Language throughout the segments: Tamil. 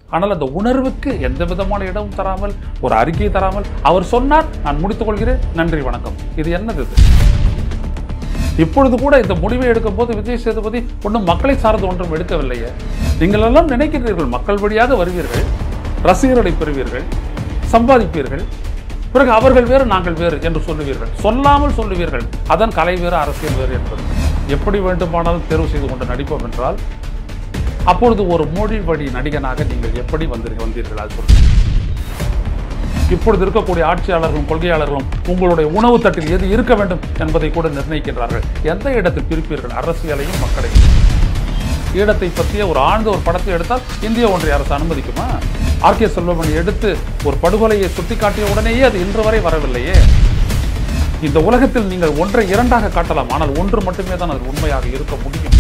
ஆனால் அந்த உணர்வுக்கு எந்த விதமான இடமும் தராமல் ஒரு அறிக்கையை தராமல் அவர் சொன்னார் நான் முடித்துக் கொள்கிறேன் நன்றி வணக்கம் இது என்னது இது இப்பொழுது கூட இந்த முடிவை எடுக்கும் போது விஜய் சேதுபதி ஒன்றும் மக்களை சார்ந்து ஒன்றும் எடுக்கவில்லையே நீங்கள் எல்லாம் நினைக்கிறீர்கள் மக்கள் வழியாக வருவீர்கள் ரசிகர்களை பெறுவீர்கள் சம்பாதிப்பீர்கள் பிறகு அவர்கள் வேறு நாங்கள் வேறு என்று சொல்லுவீர்கள் சொல்லாமல் சொல்லுவீர்கள் அதன் கலை வேறு அரசியல் வேறு என்பது எப்படி வேண்டுமானாலும் தேர்வு செய்து கொண்டு நடிப்போம் என்றால் அப்பொழுது ஒரு மொழி வழி நடிகனாக நீங்கள் எப்படி வந்தீர்கள் வந்தீர்கள் அது சொல்லுங்கள் இப்பொழுது இருக்கக்கூடிய ஆட்சியாளர்களும் கொள்கையாளர்களும் உங்களுடைய உணவு தட்டில் எது இருக்க வேண்டும் என்பதை கூட நிர்ணயிக்கின்றார்கள் எந்த இடத்தில் பிரிப்பீர்கள் அரசியலையும் மக்களையும் ஈழத்தை பற்றிய ஒரு ஆழ்ந்த ஒரு படத்தை எடுத்தால் இந்திய ஒன்றிய அரசு அனுமதிக்குமா ஆர் கே செல்வமணி எடுத்து ஒரு படுகொலையை சுட்டிக்காட்டிய உடனேயே அது இன்று வரை வரவில்லையே இந்த உலகத்தில் நீங்கள் ஒன்றை இரண்டாக காட்டலாம் ஆனால் ஒன்று மட்டுமே தான் அது உண்மையாக இருக்க முடியும்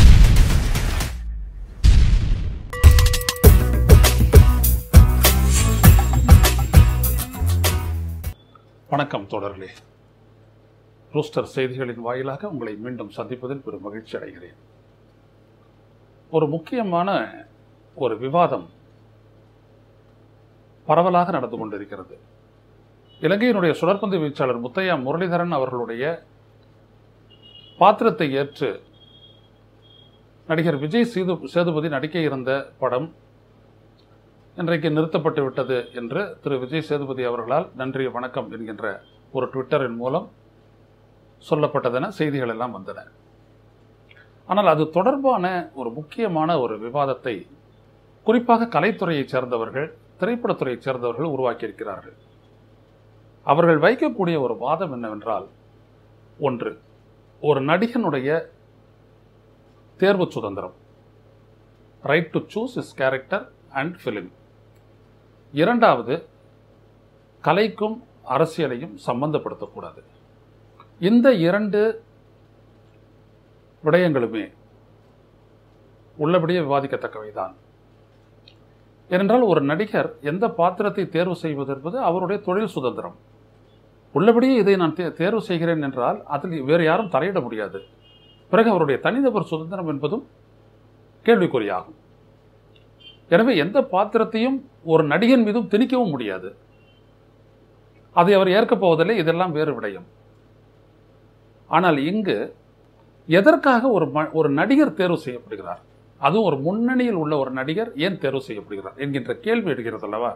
வணக்கம் தொடர்களே ரூஸ்டர் செய்திகளின் வாயிலாக உங்களை மீண்டும் சந்திப்பதில் பெரும் மகிழ்ச்சி அடைகிறேன் ஒரு முக்கியமான ஒரு விவாதம் பரவலாக நடந்து கொண்டிருக்கிறது இலங்கையினுடைய சுழற்பந்து வீச்சாளர் முத்தையா முரளிதரன் அவர்களுடைய பாத்திரத்தை ஏற்று நடிகர் விஜய் சேது சேதுபதி நடிக்க இருந்த படம் இன்றைக்கு நிறுத்தப்பட்டு விட்டது என்று திரு விஜய் சேதுபதி அவர்களால் நன்றி வணக்கம் என்கின்ற ஒரு ட்விட்டரின் மூலம் சொல்லப்பட்டதென செய்திகள் எல்லாம் வந்தன ஆனால் அது தொடர்பான ஒரு முக்கியமான ஒரு விவாதத்தை குறிப்பாக கலைத்துறையைச் சேர்ந்தவர்கள் திரைப்படத்துறையைச் சேர்ந்தவர்கள் உருவாக்கியிருக்கிறார்கள் அவர்கள் வைக்கக்கூடிய ஒரு வாதம் என்னவென்றால் ஒன்று ஒரு நடிகனுடைய தேர்வு சுதந்திரம் right to choose is character and film இரண்டாவது கலைக்கும் அரசியலையும் சம்பந்தப்படுத்தக்கூடாது இந்த இரண்டு விடயங்களுமே உள்ளபடியே விவாதிக்கத்தக்கவைதான் ஏனென்றால் ஒரு நடிகர் எந்த பாத்திரத்தை தேர்வு செய்வது என்பது அவருடைய தொழில் சுதந்திரம் உள்ளபடியே இதை நான் தே- தேர்வு செய்கிறேன் என்றால் அதில் வேறு யாரும் தலையிட முடியாது பிறகு அவருடைய தனிநபர் சுதந்திரம் என்பதும் கேள்விக்குறியாகும் எனவே எந்த பாத்திரத்தையும் ஒரு நடிகன் மீதும் திணிக்கவும் முடியாது அதை அவர் ஏற்கப் போவதில்லை இதெல்லாம் வேறு விடயம் ஆனால் இங்கு எதற்காக ஒரு ம- ஒரு நடிகர் தேர்வு செய்யப்படுகிறார் அதுவும் ஒரு முன்னணியில் உள்ள ஒரு நடிகர் ஏன் தேர்வு செய்யப்படுகிறார் என்கின்ற கேள்வி எடுக்கிறது அல்லவா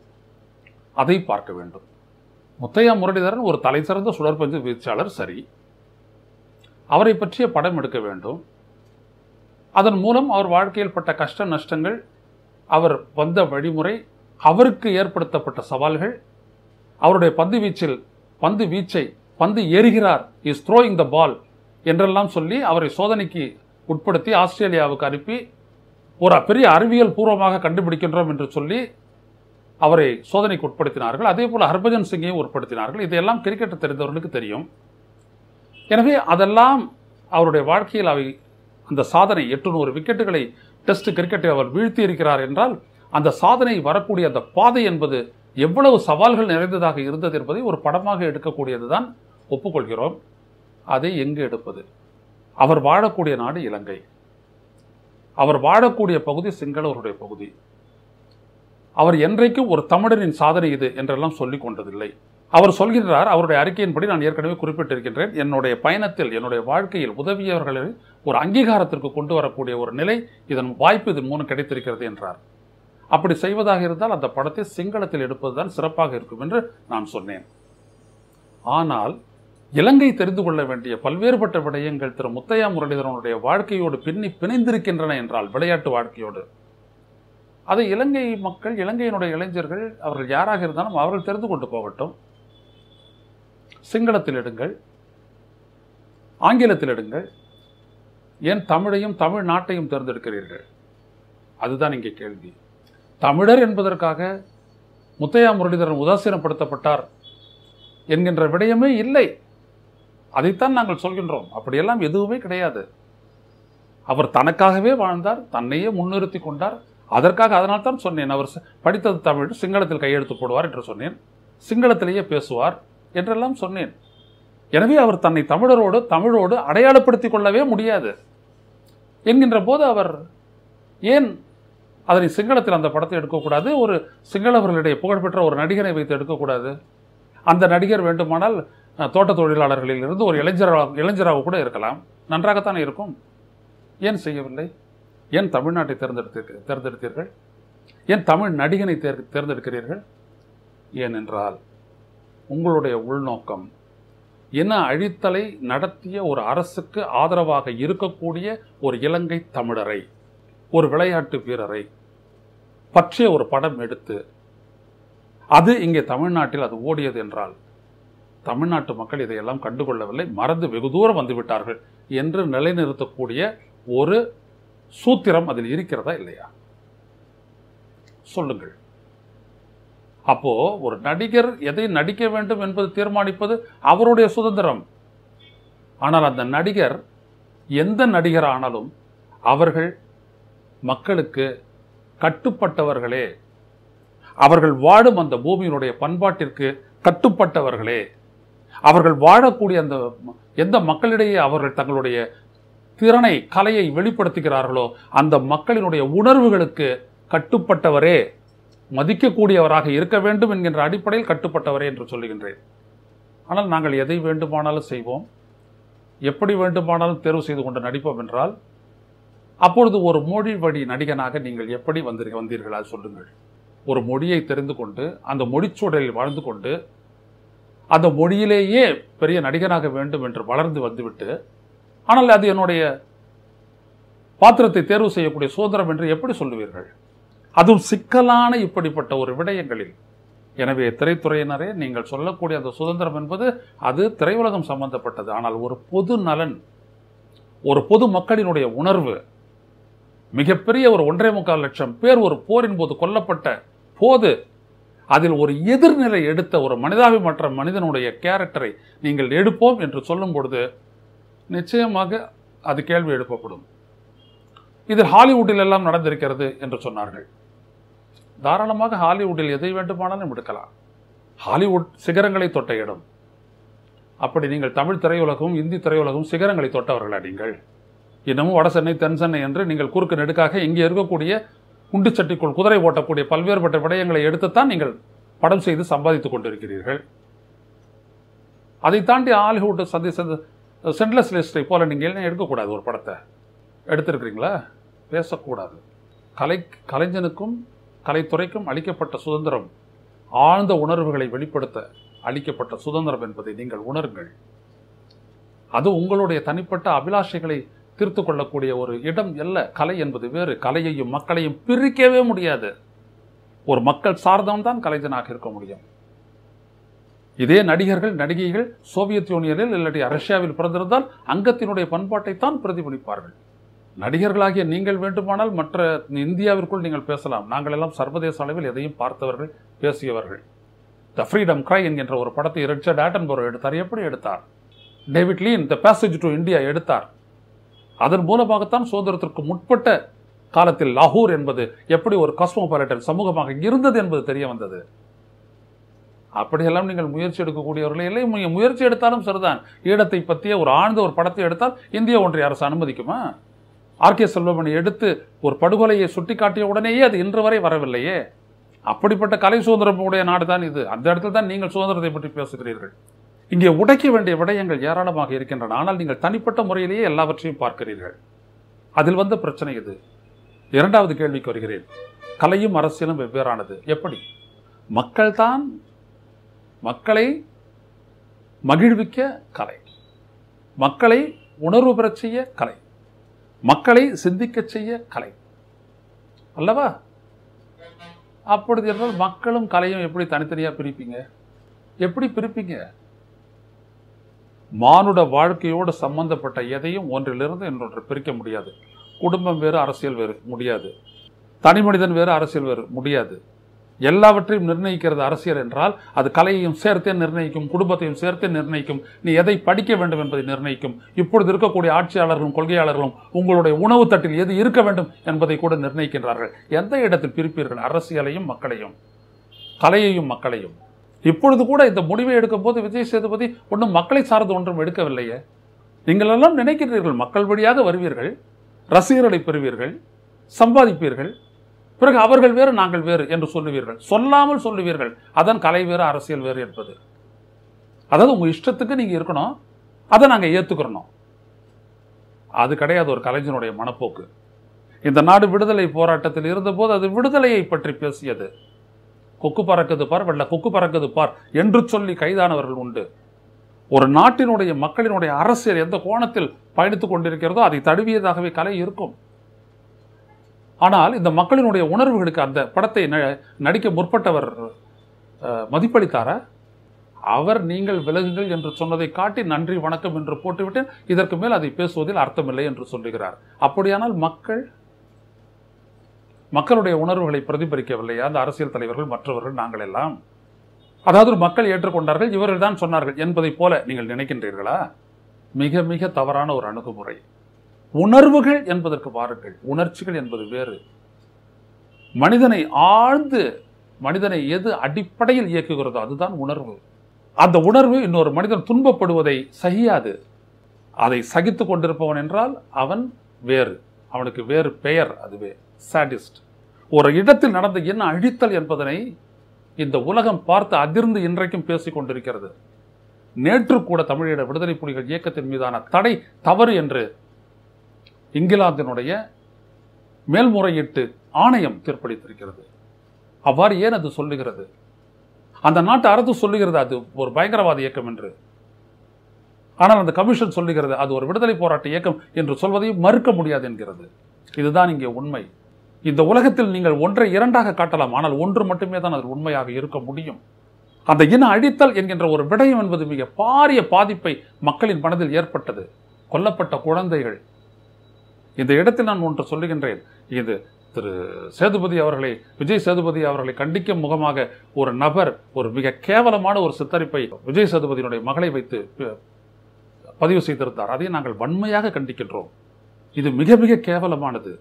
அதை பார்க்க வேண்டும் முத்தையா முரளிதரன் ஒரு தலை சிறந்த சுழற்பந்து வீச்சாளர் சரி அவரை பற்றிய படம் எடுக்க வேண்டும் அதன் மூலம் அவர் வாழ்க்கையில் பட்ட கஷ்ட நஷ்டங்கள் அவர் வந்த வழிமுறை அவருக்கு ஏற்படுத்தப்பட்ட சவால்கள் அவருடைய பந்து வீச்சில் பந்து வீச்சை பந்து எறிகிறார் இஸ் த்ரோயிங் த பால் என்றெல்லாம் சொல்லி அவரை சோதனைக்கு உட்படுத்தி ஆஸ்திரேலியாவுக்கு அனுப்பி ஒரு பெரிய அறிவியல் பூர்வமாக கண்டுபிடிக்கின்றோம் என்று சொல்லி அவரை சோதனைக்கு உட்படுத்தினார்கள் அதே போல ஹர்பஜன் சிங்கையும் உட்படுத்தினார்கள் இதையெல்லாம் கிரிக்கெட் தெரிந்தவர்களுக்கு தெரியும் எனவே அதெல்லாம் அவருடைய வாழ்க்கையில் அவை அந்த சாதனை எட்டுநூறு விக்கெட்டுகளை டெஸ்ட் கிரிக்கெட்டை அவர் வீழ்த்தி இருக்கிறார் என்றால் அந்த சாதனை வரக்கூடிய அந்த பாதை என்பது எவ்வளவு சவால்கள் நிறைந்ததாக இருந்தது என்பதை ஒரு படமாக எடுக்கக்கூடியதுதான் ஒப்புக்கொள்கிறோம் அதை எங்கு எடுப்பது அவர் வாழக்கூடிய நாடு இலங்கை அவர் வாழக்கூடிய பகுதி சிங்களவருடைய பகுதி அவர் என்றைக்கும் ஒரு தமிழரின் சாதனை இது என்றெல்லாம் சொல்லிக் கொண்டதில்லை அவர் சொல்கின்றார் அவருடைய அறிக்கையின்படி நான் ஏற்கனவே குறிப்பிட்டிருக்கின்றேன் என்னுடைய பயணத்தில் என்னுடைய வாழ்க்கையில் உதவியவர்களை ஒரு அங்கீகாரத்திற்கு கொண்டு வரக்கூடிய ஒரு நிலை இதன் வாய்ப்பு இதன் மூலம் கிடைத்திருக்கிறது என்றார் அப்படி செய்வதாக இருந்தால் அந்த படத்தை சிங்களத்தில் எடுப்பதுதான் சிறப்பாக இருக்கும் என்று நான் சொன்னேன் ஆனால் இலங்கை தெரிந்து கொள்ள வேண்டிய பல்வேறுபட்ட விடயங்கள் திரு முத்தையா முரளிதரனுடைய வாழ்க்கையோடு பின்னி பிணைந்திருக்கின்றன என்றால் விளையாட்டு வாழ்க்கையோடு அதை இலங்கை மக்கள் இலங்கையினுடைய இளைஞர்கள் அவர்கள் யாராக இருந்தாலும் அவர்கள் தெரிந்து கொண்டு போகட்டும் சிங்களத்தில் எடுங்கள் ஆங்கிலத்தில் எடுங்கள் ஏன் தமிழையும் தமிழ் நாட்டையும் தேர்ந்தெடுக்கிறீர்கள் அதுதான் இங்கே கேள்வி தமிழர் என்பதற்காக முத்தையா முரளிதரன் உதாசீனப்படுத்தப்பட்டார் என்கின்ற விடயமே இல்லை அதைத்தான் நாங்கள் சொல்கின்றோம் அப்படியெல்லாம் எதுவுமே கிடையாது அவர் தனக்காகவே வாழ்ந்தார் தன்னையே முன்னிறுத்தி கொண்டார் அதற்காக அதனால் தான் சொன்னேன் அவர் ச- படித்தது தமிழ் சிங்களத்தில் கையெழுத்து போடுவார் என்று சொன்னேன் சிங்களத்திலேயே பேசுவார் என்றெல்லாம் சொன்னேன் எனவே அவர் தன்னை தமிழரோடு தமிழோடு அடையாளப்படுத்திக் கொள்ளவே முடியாது என்கின்ற போது அவர் ஏன் அதனை சிங்களத்தில் அந்த படத்தை எடுக்கக்கூடாது ஒரு சிங்களவர்களுடைய புகழ்பெற்ற ஒரு நடிகரை வைத்து எடுக்கக்கூடாது அந்த நடிகர் வேண்டுமானால் அஹ், தோட்ட தொழிலாளர்களில் இருந்து ஒரு இளைஞராக இளைஞராக கூட இருக்கலாம் நன்றாகத்தானே இருக்கும் ஏன் செய்யவில்லை ஏன் தமிழ்நாட்டை தேர்ந்தெடுத்து தேர்ந்தெடுத்தீர்கள் ஏன் தமிழ் நடிகனை தேர் தேர்ந்தெடுக்கிறீர்கள் ஏனென்றால் உங்களுடைய உள்நோக்கம் இன அழித்தலை நடத்திய ஒரு அரசுக்கு ஆதரவாக இருக்கக்கூடிய ஒரு இலங்கை தமிழரை ஒரு விளையாட்டு வீரரை பற்றிய ஒரு படம் எடுத்து அது இங்கே தமிழ்நாட்டில் அது ஓடியது என்றால் தமிழ்நாட்டு மக்கள் இதையெல்லாம் கண்டுகொள்ளவில்லை மறந்து வெகு தூரம் வந்து விட்டார்கள் என்று நிலைநிறுத்தக்கூடிய ஒரு சூத்திரம் அதில் இருக்கிறதா இல்லையா சொல்லுங்கள் அப்போ ஒரு நடிகர் எதை நடிக்க வேண்டும் என்பது தீர்மானிப்பது அவருடைய சுதந்திரம் ஆனால் அந்த நடிகர் எந்த நடிகர் ஆனாலும் அவர்கள் மக்களுக்கு கட்டுப்பட்டவர்களே அவர்கள் வாழும் அந்த பூமியினுடைய பண்பாட்டிற்கு கட்டுப்பட்டவர்களே அவர்கள் வாழக்கூடிய அந்த ம- எந்த மக்களிடையே அவர்கள் தங்களுடைய திறனை கலையை வெளிப்படுத்துகிறார்களோ அந்த மக்களினுடைய உணர்வுகளுக்கு கட்டுப்பட்டவரே மதிக்கக்கூடியவராக இருக்க வேண்டும் என்கின்ற அடிப்படையில் கட்டுப்பட்டவரே என்று சொல்லுகின்றேன் ஆனால் நாங்கள் எதை வேண்டுமானாலும் செய்வோம் எப்படி வேண்டுமானாலும் தேர்வு செய்து கொண்டு நடிப்போம் என்றால் அப்பொழுது ஒரு மொழி வழி நடிகனாக நீங்கள் எப்படி வந்தீர் வந்தீர்களா சொல்லுங்கள் ஒரு மொழியை தெரிந்து கொண்டு அந்த மொழிச்சூழலில் வாழ்ந்து கொண்டு அந்த மொழியிலேயே பெரிய நடிகனாக வேண்டும் என்று வளர்ந்து வந்துவிட்டு ஆனால் அது என்னுடைய பாத்திரத்தை தேர்வு செய்யக்கூடிய சுதந்திரம் என்று எப்படி சொல்லுவீர்கள் அதுவும் சிக்கலான இப்படிப்பட்ட ஒரு விடயங்களில் எனவே திரைத்துறையினரே நீங்கள் சொல்லக்கூடிய அந்த சுதந்திரம் என்பது அது திரையுலகம் சம்பந்தப்பட்டது ஆனால் ஒரு பொது நலன் ஒரு பொது மக்களினுடைய உணர்வு மிகப்பெரிய ஒரு ஒன்றே முக்கால் லட்சம் பேர் ஒரு போரின் போது கொல்லப்பட்ட போது அதில் ஒரு எதிர்நிலை எடுத்த ஒரு மனிதாபிமற்ற மனிதனுடைய கேரக்டரை நீங்கள் எடுப்போம் என்று சொல்லும் பொழுது நிச்சயமாக அது கேள்வி எழுப்பப்படும் இது ஹாலிவுட்டில் எல்லாம் நடந்திருக்கிறது என்று சொன்னார்கள் தாராளமாக ஹாலிவுட்டில் எதை வேண்டுமானாலும் எடுக்கலாம் ஹாலிவுட் சிகரங்களை தொட்ட இடம் அப்படி நீங்கள் தமிழ் திரையுலகம் இந்தி திரையுலகம் சிகரங்களை தொட்டவர்களா நீங்கள் இன்னமும் வட சென்னை தென் சென்னை என்று நீங்கள் குறுக்கு நெடுக்காக இங்கே இருக்கக்கூடிய குண்டு சட்டிக்குள் குதிரை ஓட்டக்கூடிய பல்வேறுபட்ட விடயங்களை எடுத்துத்தான் நீங்கள் படம் செய்து சம்பாதித்துக் கொண்டிருக்கிறீர்கள் அதை தாண்டி ஹாலிவுட் சந்தி சென்ட்லெஸ் லிஸ்டை போல நீங்கள் ஏன் எடுக்கக்கூடாது ஒரு படத்தை எடுத்திருக்கிறீங்களா பேசக்கூடாது கலை கலைஞனுக்கும் கலைத்துறைக்கும் அளிக்கப்பட்ட சுதந்திரம் ஆழ்ந்த உணர்வுகளை வெளிப்படுத்த அளிக்கப்பட்ட சுதந்திரம் என்பதை நீங்கள் உணருங்கள் அது உங்களுடைய தனிப்பட்ட அபிலாஷைகளை தீர்த்து கொள்ளக்கூடிய ஒரு இடம் அல்ல கலை என்பது வேறு கலையையும் மக்களையும் பிரிக்கவே முடியாது ஒரு மக்கள் சார்ந்தவன் தான் கலைஞனாக இருக்க முடியும் இதே நடிகர்கள் நடிகைகள் சோவியத் யூனியனில் இல்லாட்டி ரஷ்யாவில் பிறந்திருந்தால் அங்கத்தினுடைய பண்பாட்டை தான் பிரதிபலிப்பார்கள் நடிகர்களாகிய நீங்கள் வேண்டுமானால் மற்ற இந்தியாவிற்குள் நீங்கள் பேசலாம் நாங்கள் எல்லாம் சர்வதேச அளவில் எதையும் பார்த்தவர்கள் பேசியவர்கள் த ஃப்ரீடம் கிரை என்கின்ற ஒரு படத்தை ரிச்சர்ட் ஆட்டன்போரோ எடுத்தார் எப்படி எடுத்தார் David Lean the passage to India எடுத்தார் அதன் மூலமாகத்தான் சுதந்திரத்திற்கு முற்பட்ட காலத்தில் லாகூர் என்பது எப்படி ஒரு காஸ்மோபாலிட்டன் சமூகமாக இருந்தது என்பது தெரிய வந்தது அப்படியெல்லாம் நீங்கள் முயற்சி எடுக்கக்கூடியவர்களே இல்லை நீங்க முயற்சி எடுத்தாலும் சரிதான் ஈழத்தை பற்றிய ஒரு ஆழ்ந்த ஒரு படத்தை எடுத்தால் இந்திய ஒன்றிய அரசு அனுமதிக்குமா ஆர்கே செல்வமணி எடுத்து ஒரு படுகொலையை சுட்டிக்காட்டிய உடனேயே அது இன்று வரை வரவில்லையே அப்படிப்பட்ட கலை சுதந்திரம் உடைய நாடு தான் இது அந்த இடத்துல தான் நீங்கள் சுதந்திரத்தை பற்றி பேசுகிறீர்கள் இங்கே உடைக்க வேண்டிய விடயங்கள் ஏராளமாக இருக்கின்றன ஆனால் நீங்கள் தனிப்பட்ட முறையிலேயே எல்லாவற்றையும் பார்க்கிறீர்கள் அதில் வந்த பிரச்சனை இது இரண்டாவது கேள்விக்கு வருகிறேன் கலையும் அரசியலும் வெவ்வேறானது எப்படி மக்கள்தான் மக்களை மகிழ்விக்க கலை மக்களை உணர்வு பெறச் செய்ய கலை மக்களை சிந்திக்கச் செய்ய கலை அல்லவா அப்பொழுது என்றால் மக்களும் கலையும் எப்படி தனித்தனியாக பிரிப்பீங்க எப்படி பிரிப்பீங்க மானுட வாழ்க்கையோடு சம்பந்தப்பட்ட எதையும் ஒன்றிலிருந்து இன்னொன்று பிரிக்க முடியாது குடும்பம் வேறு அரசியல் வேறு முடியாது தனி மனிதன் வேறு அரசியல் வேறு முடியாது எல்லாவற்றையும் நிர்ணயிக்கிறது அரசியல் என்றால் அது கலையையும் சேர்த்தே நிர்ணயிக்கும் குடும்பத்தையும் சேர்த்தே நிர்ணயிக்கும் நீ எதை படிக்க வேண்டும் என்பதை நிர்ணயிக்கும் இப்பொழுது இருக்கக்கூடிய ஆட்சியாளர்களும் கொள்கையாளர்களும் உங்களுடைய உணவு தட்டில் எது இருக்க வேண்டும் என்பதை கூட நிர்ணயிக்கின்றார்கள் எந்த இடத்தில் பிரிப்பீர்கள் அரசியலையும் மக்களையும் கலையையும் மக்களையும் இப்பொழுது கூட இந்த முடிவை எடுக்கும் போது விஜய் சேதுபதி ஒன்றும் மக்களை சார்ந்து ஒன்றும் எடுக்கவில்லையே நீங்கள் எல்லாம் நினைக்கிறீர்கள் மக்கள் வழியாக வருவீர்கள் ரசிகர்களை பெறுவீர்கள் சம்பாதிப்பீர்கள் பிறகு அவர்கள் வேறு நாங்கள் வேறு என்று சொல்லுவீர்கள் சொல்லாமல் சொல்லுவீர்கள் அதன் கலை வேறு அரசியல் வேறு என்பது அதாவது உங்க இஷ்டத்துக்கு நீங்க இருக்கணும் அதை நாங்க ஏத்துக்கிறணும் அது கிடையாது ஒரு கலைஞனுடைய மனப்போக்கு இந்த நாடு விடுதலை போராட்டத்தில் இருந்தபோது அது விடுதலையை பற்றி பேசியது கொக்கு பறக்குது பார் வெள்ள கொக்கு பறக்குது பார் என்று சொல்லி கைதானவர்கள் உண்டு ஒரு நாட்டினுடைய மக்களினுடைய அரசியல் எந்த கோணத்தில் பயணித்துக் கொண்டிருக்கிறதோ அதை தழுவியதாகவே கலை இருக்கும் ஆனால் இந்த மக்களினுடைய உணர்வுகளுக்கு அந்த படத்தை ந- நடிக்க முற்பட்டவர் அஹ், மதிப்பளித்தாரா அவர் நீங்கள் விலகுங்கள் என்று சொன்னதை காட்டி நன்றி வணக்கம் என்று போட்டுவிட்டு இதற்கு மேல் அதை பேசுவதில் அர்த்தமில்லை என்று சொல்லுகிறார் அப்படியானால் மக்கள் மக்களுடைய உணர்வுகளை பிரதிபலிக்கவில்லையா அந்த அரசியல் தலைவர்கள் மற்றவர்கள் நாங்கள் எல்லாம் அதாவது மக்கள் ஏற்றுக்கொண்டார்கள் இவர்கள் தான் சொன்னார்கள் என்பதைப் போல நீங்கள் நினைக்கின்றீர்களா மிக மிக தவறான ஒரு அணுகுமுறை உணர்வுகள் என்பதற்கு வாருங்கள் உணர்ச்சிகள் என்பது வேறு மனிதனை ஆழ்ந்து மனிதனை எது அடிப்படையில் இயக்குகிறதோ அதுதான் உணர்வு அந்த உணர்வு இன்னொரு மனிதன் துன்பப்படுவதை சகியாது அதை சகித்துக் கொண்டிருப்பவன் என்றால் அவன் வேறு அவனுக்கு வேறு பெயர் அதுவே சாடிஸ்ட் ஒரு இடத்தில் நடந்த என்ன அழித்தல் என்பதனை இந்த உலகம் பார்த்து அதிர்ந்து இன்றைக்கும் பேசிக் கொண்டிருக்கிறது நேற்று கூட தமிழீழ விடுதலை புலிகள் இயக்கத்தின் மீதான தடை தவறு என்று இங்கிலாந்தினுடைய மேல்முறையீட்டு ஆணையம் தீர்ப்பளித்திருக்கிறது அவ்வாறு ஏன் அது சொல்லுகிறது அந்த நாட்டு அரசு சொல்லுகிறது அது ஒரு பயங்கரவாத இயக்கம் என்று ஆனால் அந்த கமிஷன் சொல்லுகிறது அது ஒரு விடுதலை போராட்ட இயக்கம் என்று சொல்வதையும் மறுக்க முடியாது என்கிறது இதுதான் இங்கே உண்மை இந்த உலகத்தில் நீங்கள் ஒன்றை இரண்டாக காட்டலாம் ஆனால் ஒன்று மட்டுமே தான் அது உண்மையாக இருக்க முடியும் அந்த இன அழித்தல் என்கின்ற ஒரு விடயம் என்பது மிக பாரிய பாதிப்பை மக்களின் மனதில் ஏற்பட்டது கொல்லப்பட்ட குழந்தைகள் இந்த இடத்தில் நான் ஒன்று சொல்லுகின்றேன் இது திரு சேதுபதி அவர்களை விஜய் சேதுபதி அவர்களை கண்டிக்கும் முகமாக ஒரு நபர் ஒரு மிக கேவலமான ஒரு சித்தரிப்பை விஜய் சேதுபதியினுடைய மகளை வைத்து ப- பதிவு செய்திருந்தார் அதை நாங்கள் வன்மையாக கண்டிக்கின்றோம் இது மிக மிக கேவலமானது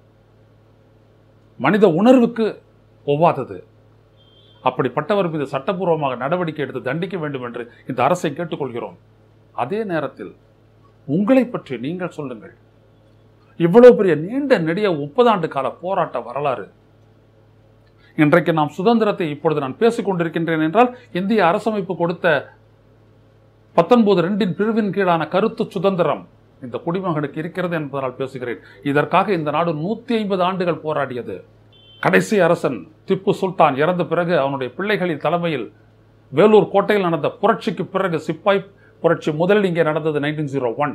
மனித உணர்வுக்கு ஒவ்வாதது அப்படிப்பட்டவர் மீது சட்டப்பூர்வமாக நடவடிக்கை எடுத்து தண்டிக்க வேண்டும் என்று இந்த அரசை கேட்டுக்கொள்கிறோம் அதே நேரத்தில் உங்களை பற்றி நீங்கள் சொல்லுங்கள் இவ்வளவு பெரிய நீண்ட நெடிய முப்பதாண்டு கால போராட்ட வரலாறு இன்றைக்கு நாம் சுதந்திரத்தை இப்பொழுது நான் பேசிக் கொண்டிருக்கின்றேன் என்றால் இந்திய அரசமைப்பு கொடுத்த பத்தொன்பது ரெண்டின் பிரிவின் கீழான கருத்து சுதந்திரம் இந்த குடிமகனுக்கு இருக்கிறது என்பதனால் பேசுகிறேன் இதற்காக இந்த நாடு நூத்தி ஐம்பது ஆண்டுகள் போராடியது கடைசி அரசன் திப்பு சுல்தான் இறந்த பிறகு அவனுடைய பிள்ளைகளின் தலைமையில் வேலூர் கோட்டையில் நடந்த புரட்சிக்கு பிறகு சிப்பாய் புரட்சி முதலில் இங்கே நடந்தது நைன்டீன் ஜீரோ ஒன்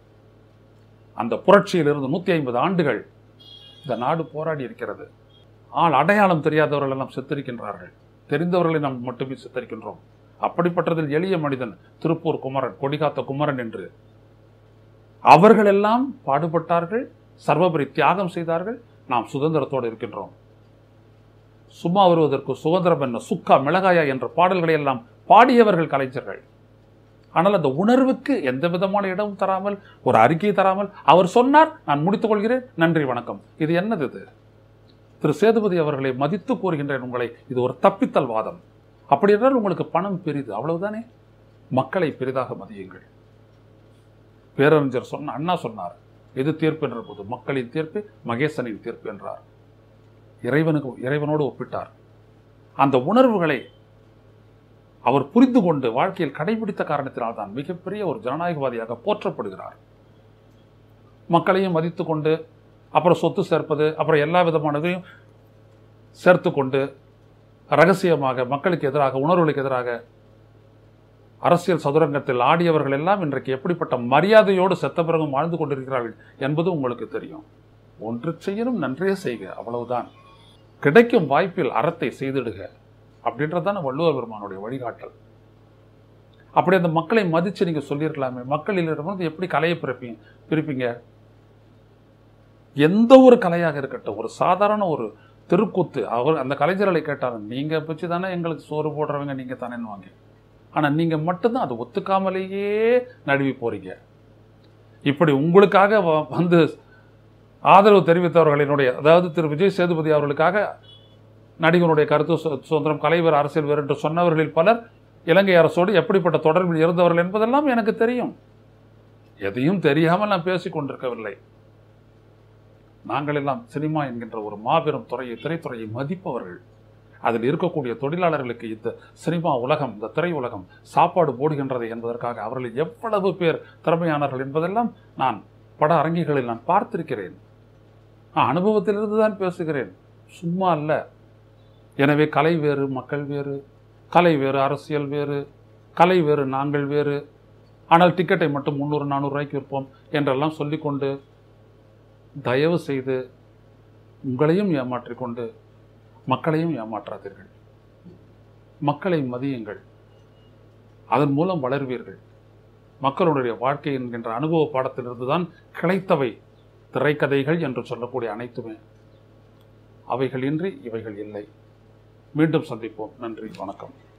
அந்த புரட்சியில் இருந்து நூற்றி ஐம்பது ஆண்டுகள் இந்த நாடு போராடி இருக்கிறது ஆள் அடையாளம் தெரியாதவர்கள் எல்லாம் செத்திருக்கின்றார்கள் தெரிந்தவர்களை நாம் மட்டுமே சித்தரிக்கின்றோம் அப்படிப்பட்டதில் எளிய மனிதன் திருப்பூர் குமரன் கொடிகாத்த குமரன் என்று அவர்கள் எல்லாம் பாடுபட்டார்கள் சர்வபரி தியாகம் செய்தார்கள் நாம் சுதந்திரத்தோடு இருக்கின்றோம் சும்மா வருவதற்கு சுதந்திரம் என்ன சுக்கா மிளகாயா என்ற பாடல்களை எல்லாம் பாடியவர்கள் கலைஞர்கள் ஆனால் அந்த உணர்வுக்கு எந்த விதமான இடமும் தராமல் ஒரு அறிக்கையை தராமல் அவர் சொன்னார் நான் முடித்துக் கொள்கிறேன் நன்றி வணக்கம் இது என்னது இது திரு சேதுபதி அவர்களை மதித்து கூறுகின்றேன் உங்களை இது ஒரு தப்பித்தல் வாதம் அப்படி என்றால் உங்களுக்கு பணம் பெரிது அவ்வளவுதானே மக்களை பெரிதாக மதியுங்கள் பேரறிஞர் சொன்ன அண்ணா சொன்னார் எது தீர்ப்பு என்ற போது மக்களின் தீர்ப்பு மகேசனின் தீர்ப்பு என்றார் இறைவனுக்கு இறைவனோடு ஒப்பிட்டார் அந்த உணர்வுகளை அவர் புரிந்து கொண்டு வாழ்க்கையில் கடைபிடித்த காரணத்தினால் தான் மிகப்பெரிய ஒரு ஜனநாயகவாதியாக போற்றப்படுகிறார் மக்களையும் மதித்து கொண்டு அப்புறம் சொத்து சேர்ப்பது அப்புறம் எல்லா விதமானதையும் சேர்த்து கொண்டு ரகசியமாக மக்களுக்கு எதிராக உணர்வுகளுக்கு எதிராக அரசியல் சதுரங்கத்தில் ஆடியவர்கள் எல்லாம் இன்றைக்கு எப்படிப்பட்ட மரியாதையோடு செத்த பிறகும் வாழ்ந்து கொண்டிருக்கிறார்கள் என்பது உங்களுக்கு தெரியும் ஒன்று செய்யணும் நன்றே செய்க அவ்வளவுதான் கிடைக்கும் வாய்ப்பில் அறத்தை செய்திடுக அப்படின்றது தான் வள்ளுவர் பெருமானுடைய வழிகாட்டல் அப்படி அந்த மக்களை மதித்து நீங்கள் சொல்லியிருக்கலாமே மக்களிலிருந்து எப்படி கலையை பிறப்பீங்க பிரிப்பீங்க எந்த ஒரு கலையாக இருக்கட்டும் ஒரு சாதாரண ஒரு தெருக்கூத்து அவர் அந்த கலைஞர்களை கேட்டாலும் நீங்கள் வச்சு தானே எங்களுக்கு சோறு போடுறவங்க நீங்கள் தானேன்னு ஆனால் நீங்கள் மட்டும்தான் அதை ஒத்துக்காமலேயே நழுவி போறீங்க இப்படி உங்களுக்காக வ- வந்து ஆதரவு தெரிவித்தவர்களினுடைய அதாவது திரு விஜய் சேதுபதி அவர்களுக்காக நடிகனுடைய கருத்து சு- சுதந்திரம் கலைவர் அரசியல் வேறு என்று சொன்னவர்களில் பலர் இலங்கை அரசோடு எப்படிப்பட்ட தொடர்பில் இருந்தவர்கள் என்பதெல்லாம் எனக்கு தெரியும் எதையும் தெரியாமல் நான் பேசிக் கொண்டிருக்கவில்லை நாங்கள் எல்லாம் சினிமா என்கின்ற ஒரு மாபெரும் துறையை திரைத்துறையை மதிப்பவர்கள் அதில் இருக்கக்கூடிய தொழிலாளர்களுக்கு இந்த சினிமா உலகம் இந்த திரை உலகம் சாப்பாடு போடுகின்றது என்பதற்காக அவர்கள் எவ்வளவு பேர் திறமையானவர்கள் என்பதெல்லாம் நான் பட அரங்கிகளில் நான் பார்த்திருக்கிறேன் நான் அனுபவத்திலிருந்து தான் பேசுகிறேன் சும்மா அல்ல எனவே கலை வேறு மக்கள் வேறு கலை வேறு அரசியல் வேறு கலை வேறு நாங்கள் வேறு ஆனால் டிக்கெட்டை மட்டும் முந்நூறு நானூறு ரூபாய்க்கு விற்போம் என்றெல்லாம் சொல்லிக்கொண்டு தயவு செய்து உங்களையும் ஏமாற்றிக்கொண்டு மக்களையும் ஏமாற்றாதீர்கள் மக்களை மதியுங்கள் அதன் மூலம் வளர்வீர்கள் மக்களுடைய வாழ்க்கை என்கின்ற அனுபவ பாடத்திலிருந்து தான் கிடைத்தவை திரைக்கதைகள் என்று சொல்லக்கூடிய அனைத்துமே அவைகளின்றி இவைகள் இல்லை மீண்டும் சந்திப்போம் நன்றி வணக்கம்